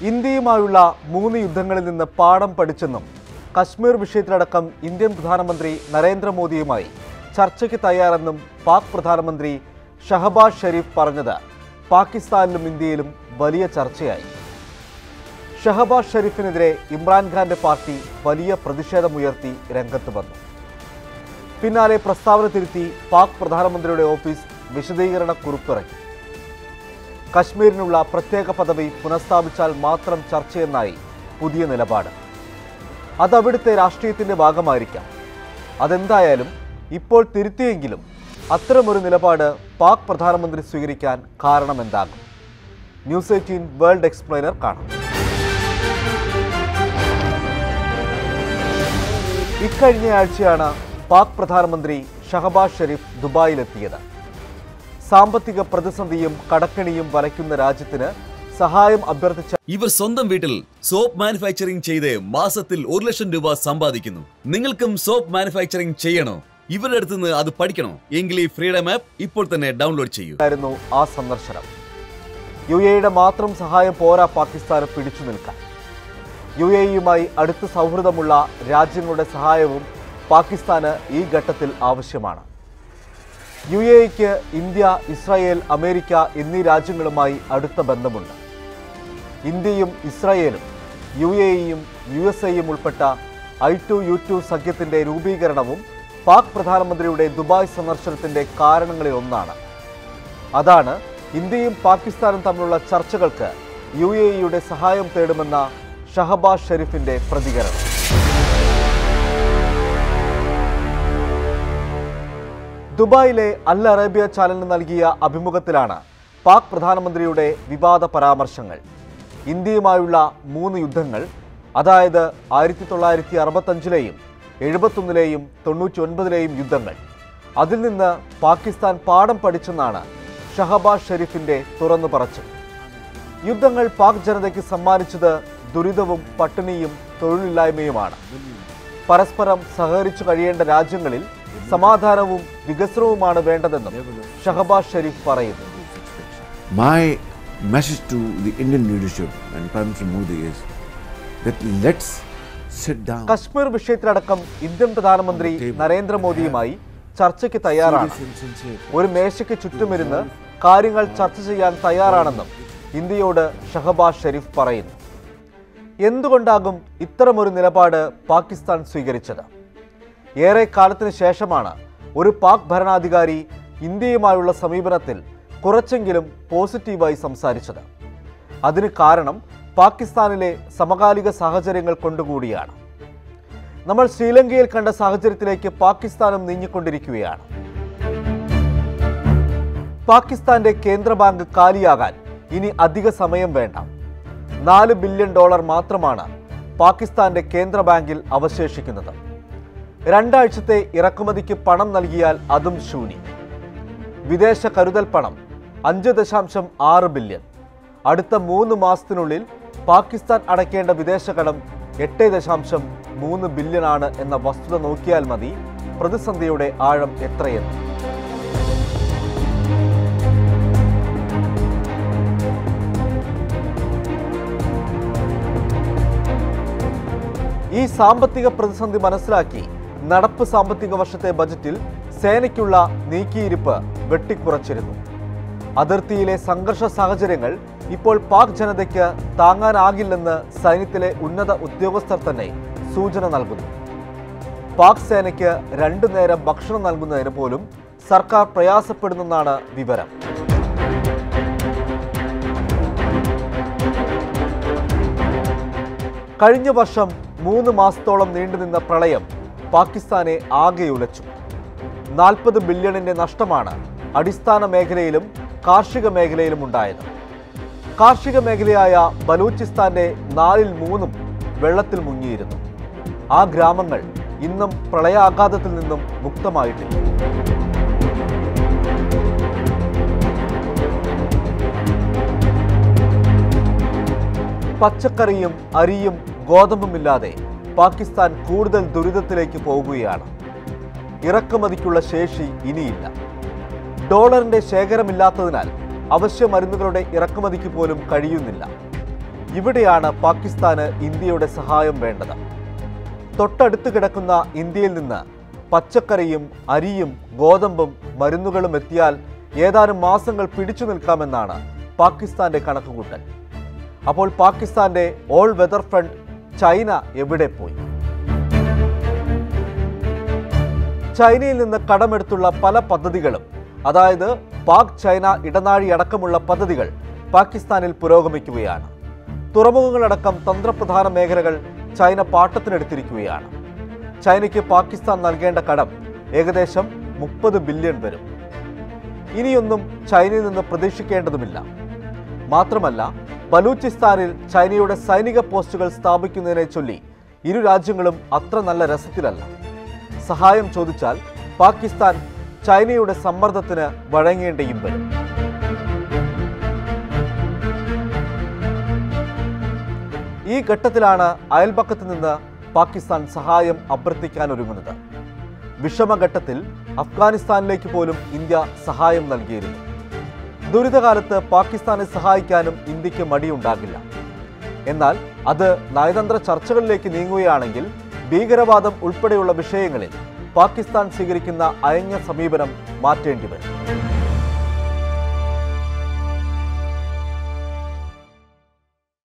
ഇന്ത്യയുമായുള്ള മൂന്ന് യുദ്ധങ്ങളിൽ നിന്ന് പാഠം പഠിച്ചെന്നും കശ്മീർ വിഷയത്തിലടക്കം ഇന്ത്യൻ പ്രധാനമന്ത്രി നരേന്ദ്രമോദിയുമായി ചർച്ചയ്ക്ക് തയ്യാറെന്നും പാക് പ്രധാനമന്ത്രി ഷഹബാസ് ഷെരീഫ് പറഞ്ഞത് പാകിസ്ഥാനിലും ഇന്ത്യയിലും വലിയ ചർച്ചയായി ഷഹബാസ് ഷെരീഫിനെതിരെ ഇമ്രാൻഖാന്റെ പാർട്ടി വലിയ പ്രതിഷേധമുയർത്തി രംഗത്ത് വന്നു പിന്നാലെ പ്രസ്താവന തിരുത്തി പാക് പ്രധാനമന്ത്രിയുടെ ഓഫീസ് വിശദീകരണ കുറിപ്പിറക്കി കശ്മീരിനുള്ള പ്രത്യേക പദവി പുനഃസ്ഥാപിച്ചാൽ മാത്രം ചർച്ചയെന്നായി പുതിയ നിലപാട് അതവിടുത്തെ രാഷ്ട്രീയത്തിന്റെ ഭാഗമായിരിക്കാം അതെന്തായാലും ഇപ്പോൾ തിരുത്തിയെങ്കിലും അത്തരമൊരു നിലപാട് പാക് പ്രധാനമന്ത്രി സ്വീകരിക്കാൻ കാരണമെന്താകും ന്യൂസ് എയ്റ്റീൻ വേൾഡ് എക്സ്പ്ലെയിനർ കാണാം ഇക്കഴിഞ്ഞ ആഴ്ചയാണ് പാക് പ്രധാനമന്ത്രി ഷഹബാസ് ഷെരീഫ് ദുബായിലെത്തിയത് സാമ്പത്തിക പ്രതിസന്ധിയും കടക്കണിയും വലയ്ക്കുന്ന രാജ്യത്തിന് സഹായം അഭ്യർത്ഥിച്ച ഇവർ സ്വന്തം വീട്ടിൽ സോപ്പ് മാനുഫാക്ചറിംഗ് ചെയ്ത് മാസത്തിൽ ഒരു ലക്ഷം രൂപ സമ്പാദിക്കുന്നു നിങ്ങൾക്കും സോപ്പ് മാനുഫാക്ചറിംഗ് ചെയ്യണോ ഇവരുടെ അടുത്ത് നിന്ന് അത് പഠിക്കണോ എങ്കിൽ ഈ ഫ്രീഡം ആപ്പ് ഇപ്പോൾ തന്നെ ഡൗൺലോഡ് ചെയ്യൂ ആയിരുന്നു ആ സന്ദർശനം യു എയുടെ മാത്രം സഹായം പോരാ പാകിസ്ഥാന് പിടിച്ചു നിൽക്കാൻ യു എയുമായി അടുത്ത സൗഹൃദമുള്ള രാജ്യങ്ങളുടെ സഹായവും പാകിസ്ഥാന് ഈ ഘട്ടത്തിൽ ആവശ്യമാണ് യു എക്ക് ഇന്ത്യ ഇസ്രായേൽ അമേരിക്ക എന്നീ രാജ്യങ്ങളുമായി അടുത്ത ബന്ധമുണ്ട് ഇന്ത്യയും ഇസ്രായേലും യു എയും യു എസ് എയും ഉൾപ്പെട്ട ഐ ടു യു ടു സഖ്യത്തിന്റെ രൂപീകരണവും പാക് പ്രധാനമന്ത്രിയുടെ ദുബായ് സന്ദർശനത്തിന്റെ കാരണങ്ങളിൽ ഒന്നാണ് അതാണ് ഇന്ത്യയും പാകിസ്ഥാനും തമ്മിലുള്ള ചർച്ചകൾക്ക് യു എ ഇയുടെ സഹായം തേടുമെന്ന ഷഹബാസ് ഷെരീഫിന്റെ പ്രതികരണം ദുബായിലെ അൽ അറേബ്യ ചാനലിന് നൽകിയ അഭിമുഖത്തിലാണ് പാക് പ്രധാനമന്ത്രിയുടെ വിവാദ പരാമർശങ്ങൾ ഇന്ത്യയുമായുള്ള മൂന്ന് യുദ്ധങ്ങൾ അതായത് ആയിരത്തി തൊള്ളായിരത്തി അറുപത്തഞ്ചിലെയും എഴുപത്തൊന്നിലെയും തൊണ്ണൂറ്റി ഒൻപതിലെയും യുദ്ധങ്ങൾ അതിൽ നിന്ന് പാകിസ്ഥാൻ പാഠം പഠിച്ചെന്നാണ് ഷഹബാസ് ഷെരീഫിന്റെ തുറന്നു പറച്ചിൽ യുദ്ധങ്ങൾ പാക് ജനതയ്ക്ക് സമ്മാനിച്ചത് ദുരിതവും പട്ടിണിയും തൊഴിലില്ലായ്മയുമാണ് പരസ്പരം സഹകരിച്ചു കഴിയേണ്ട രാജ്യങ്ങളിൽ സമാധാനവും വികസനവുമാണ് വേണ്ടതെന്നും ഷഹബാസ് ഷെരീഫ് പറയുന്നു My message to the Indian leadership and Prime Minister Modi is that let's sit down. Kashmir വിഷയത്തിലടക്കം ഇന്ത്യൻ പ്രധാനമന്ത്രി നരേന്ദ്രമോദിയുമായി ചർച്ചയ്ക്ക് തയ്യാറാണ് ഒരു മേശയ്ക്ക് ചുറ്റുമിരുന്ന് കാര്യങ്ങൾ ചർച്ച ചെയ്യാൻ തയ്യാറാണെന്നും ഇന്ത്യയോട് ഷഹബാസ് ഷെരീഫ് പറയുന്നു എന്തുകൊണ്ടാകും ഇത്തരമൊരു നിലപാട് പാകിസ്ഥാൻ സ്വീകരിച്ചത് ഏറെ കാലത്തിന് ശേഷമാണ് ഒരു പാക് ഭരണാധികാരി ഇന്ത്യയുമായുള്ള സമീപനത്തിൽ കുറച്ചെങ്കിലും പോസിറ്റീവായി സംസാരിച്ചത് അതിന് കാരണം പാകിസ്ഥാനിലെ സമകാലിക സാഹചര്യങ്ങൾ കൊണ്ടുകൂടിയാണ് നമ്മൾ ശ്രീലങ്കയിൽ കണ്ട സാഹചര്യത്തിലേക്ക് പാകിസ്ഥാനും നീങ്ങിക്കൊണ്ടിരിക്കുകയാണ് പാകിസ്ഥാന്റെ കേന്ദ്ര ബാങ്ക് കാലിയാകാൻ ഇനി അധിക സമയം വേണ്ട നാല് ബില്യൺ ഡോളർ മാത്രമാണ് പാകിസ്ഥാന്റെ കേന്ദ്ര ബാങ്കിൽ അവശേഷിക്കുന്നത് രണ്ടാഴ്ചത്തെ ഇറക്കുമതിക്ക് പണം നൽകിയാൽ അതും ശൂന്യം വിദേശ കരുതൽ പണം അഞ്ച് ദശാംശം ആറ് ബില്യൺ അടുത്ത മൂന്ന് മാസത്തിനുള്ളിൽ പാകിസ്ഥാൻ അടയ്ക്കേണ്ട വിദേശ കടം എട്ട് ദശാംശം മൂന്ന് ബില്യണാണ് എന്ന വസ്തുത നോക്കിയാൽ മതി പ്രതിസന്ധിയുടെ ആഴം എത്രയെന്ന് ഈ സാമ്പത്തിക പ്രതിസന്ധി മനസ്സിലാക്കി നടപ്പ് സാമ്പത്തിക വർഷത്തെ ബജറ്റിൽ സേനയ്ക്കുള്ള നീക്കിയിരിപ്പ് വെട്ടിക്കുറച്ചിരുന്നു അതിർത്തിയിലെ സംഘർഷ സാഹചര്യങ്ങൾ ഇപ്പോൾ പാക് ജനതയ്ക്ക് താങ്ങാനാകില്ലെന്ന് സൈന്യത്തിലെ ഉന്നത ഉദ്യോഗസ്ഥർ തന്നെ സൂചന നൽകുന്നു പാക് സേനയ്ക്ക് രണ്ടു നേരം ഭക്ഷണം നൽകുന്നതിന് പോലും സർക്കാർ പ്രയാസപ്പെടുന്നെന്നാണ് വിവരം കഴിഞ്ഞ വർഷം മൂന്ന് മാസത്തോളം നീണ്ടുനിന്ന പ്രളയം പാകിസ്ഥാനെ ആകെ ഉലച്ചു നാൽപ്പത് ബില്യണിന്റെ നഷ്ടമാണ് അടിസ്ഥാന മേഖലയിലും കാർഷിക മേഖലയിലും ഉണ്ടായത് കാർഷിക മേഖലയായ ബലൂചിസ്ഥാന്റെ നാലിൽ മൂന്നും വെള്ളത്തിൽ മുങ്ങിയിരുന്നു ആ ഗ്രാമങ്ങൾ ഇന്നും പ്രളയാഘാതത്തിൽ നിന്നും മുക്തമായിട്ടില്ല പച്ചക്കറിയും അരിയും ഗോതമ്പുമില്ലാതെ പാകിസ്ഥാൻ കൂടുതൽ ദുരിതത്തിലേക്ക് പോകുകയാണ് ഇറക്കുമതിക്കുള്ള ശേഷി ഇനിയില്ല ഡോളറിന്റെ ശേഖരമില്ലാത്തതിനാൽ അവശ്യ മരുന്നുകളുടെ ഇറക്കുമതിക്ക് പോലും കഴിയുന്നില്ല ഇവിടെയാണ് പാകിസ്ഥാന് ഇന്ത്യയുടെ സഹായം വേണ്ടത് തൊട്ടടുത്ത് കിടക്കുന്ന ഇന്ത്യയിൽ നിന്ന് പച്ചക്കറിയും അരിയും ഗോതമ്പും മരുന്നുകളും എത്തിയാൽ ഏതാനും മാസങ്ങൾ പിടിച്ചു നിൽക്കാമെന്നാണ് പാകിസ്ഥാന്റെ കണക്കുകൂട്ടൽ അപ്പോൾ പാകിസ്ഥാന്റെ ഓൾ വെതർ ഫ്രണ്ട് ചൈന എവിടെ പോയി ചൈനയിൽ നിന്ന് കടമെടുത്തുള്ള പല പദ്ധതികളും അതായത് പാക് ചൈന ഇടനാഴി അടക്കമുള്ള പദ്ധതികൾ പാകിസ്ഥാനിൽ പുരോഗമിക്കുകയാണ് തുറമുഖങ്ങളടക്കം തന്ത്രപ്രധാന മേഖലകൾ ചൈന പാട്ടത്തിനെടുത്തിരിക്കുകയാണ് ചൈനയ്ക്ക് പാകിസ്ഥാൻ നൽകേണ്ട കടം ഏകദേശം മുപ്പത് ബില്യൺ വരും ഇനിയൊന്നും ചൈനയിൽ നിന്ന് പ്രതീക്ഷിക്കേണ്ടതുമില്ല മാത്രമല്ല ബലൂചിസ്ഥാനിൽ ചൈനയുടെ സൈനിക പോസ്റ്റുകൾ സ്ഥാപിക്കുന്നതിനെ ചൊല്ലി ഇരു രാജ്യങ്ങളും അത്ര നല്ല രസത്തിലല്ല സഹായം ചോദിച്ചാൽ പാകിസ്ഥാൻ ചൈനയുടെ സമ്മർദ്ദത്തിന് വഴങ്ങേണ്ടിയും വരും ഈ ഘട്ടത്തിലാണ് അയൽപക്കത്ത് നിന്ന് പാകിസ്ഥാൻ സഹായം അഭ്യർത്ഥിക്കാനൊരുങ്ങുന്നത് വിഷമഘട്ടത്തിൽ അഫ്ഗാനിസ്ഥാനിലേക്ക് പോലും ഇന്ത്യ സഹായം നൽകിയിരുന്നു ദുരിതകാലത്ത് പാകിസ്ഥാനെ സഹായിക്കാനും ഇന്ത്യക്ക് മടിയുണ്ടാകില്ല എന്നാൽ അത് നയതന്ത്ര ചർച്ചകളിലേക്ക് നീങ്ങുകയാണെങ്കിൽ ഭീകരവാദം ഉൾപ്പെടെയുള്ള വിഷയങ്ങളിൽ പാകിസ്ഥാൻ സ്വീകരിക്കുന്ന അയഞ്ഞ സമീപനം മാറ്റേണ്ടി വരും